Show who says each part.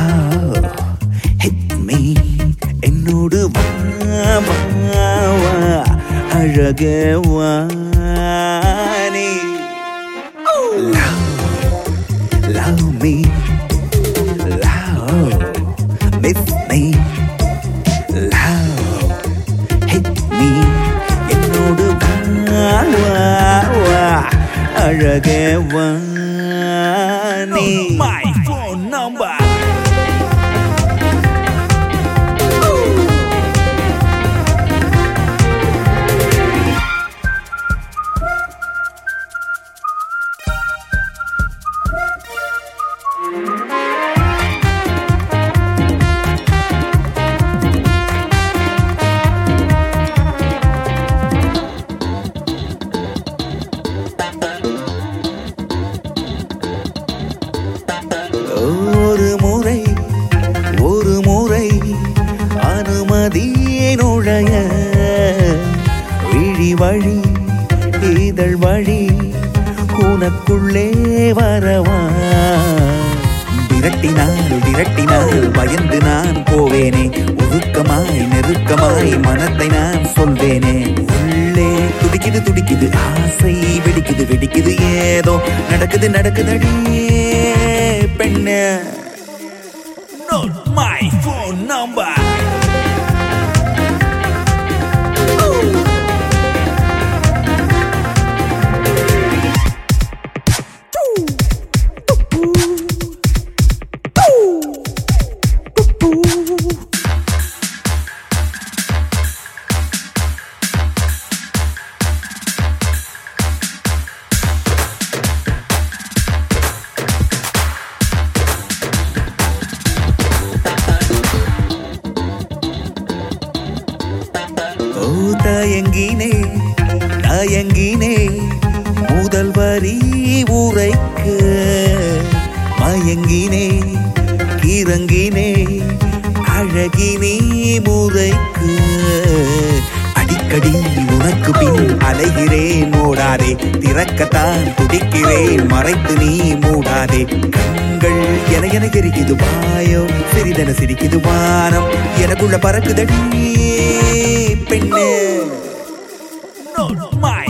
Speaker 1: hit me என்னோடு வா வா வா அழகே வா நீ love love me love miss me love hit me என்னோடு வா வா வா அழகே வா நீ
Speaker 2: My phone number.
Speaker 1: ஒரு முறை ஒரு முறை அனுமதியே நுழைய விழி வழி இதழ் வழி உனக்குள்ளே வரவா விரட்டினால் விரட்டினால் பயந்து நான் போவேனே உருக்கமாய் நெருக்கமாய் மனத்தை நான் சொல்வேனே உள்ளே துடிக்குது துடிக்குது ஆசை வெடிக்குது வெடிக்குது ஏதோ நடக்குது நடக்குதடி பெண்ணே
Speaker 2: Not my phone number.
Speaker 1: ஓ தயங்கினே தயங்கினே முதல் வரி உரைக்க மயங்கினே கிறங்கினே அழகினே முறைக்கு அடிக்கடி உனக்கு பின் அலைகிறேன் ஓடாதே திறக்கத்தான் துடிக்கிறேன் மறைத்து நீ மூடாதே கண்கள் என என எரிக்குது வாயோ சிறிதென சிரிக்குது வானம் எனக்குள்ள பறக்குதடி பெண்ணே
Speaker 2: Not my